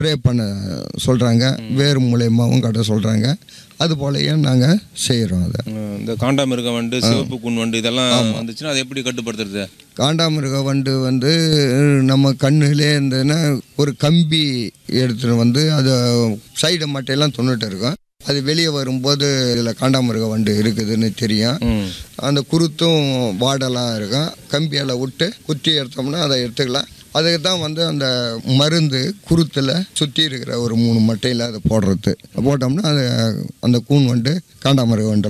spray பண்ண சொல்கிறாங்க வேர் மூலயமாவும் கட்ட சொல்கிறாங்க அது போலயே நாங்கள் செய்கிறோம் அதை அஹ் இந்த காண்டாமிருகம் வண்டு சிவப்பு கூன் வண்டு இதெல்லாம் வந்துச்சுன்னா அதை எப்படி கட்டுப்படுத்துறது காண்டாமிருக வண்டு வந்து நம்ம கண்ணுலே இருந்ததுன்னா ஒரு கம்பி எடுத்துட்டு வந்து அதை சைடு மட்டையெல்லாம் தொண்ணுட்டு இருக்கும் அது வெளியே வரும்போது இதில் காண்டாமிருக வண்டு இருக்குதுன்னு தெரியும் ம் அந்த குருத்தும் வாடெல்லாம் இருக்கும் கம்பியால் விட்டு குத்தி எடுத்தோம்னா அதை எடுத்துக்கலாம் அதுக்கு தான் வந்து அந்த மருந்து குருத்தில் சுற்றி இருக்கிற ஒரு மூணு மட்டையில் அதை போடுறது போட்டோம்னா அது அந்த கூன் வண்டு காண்டாமிருக வண்டு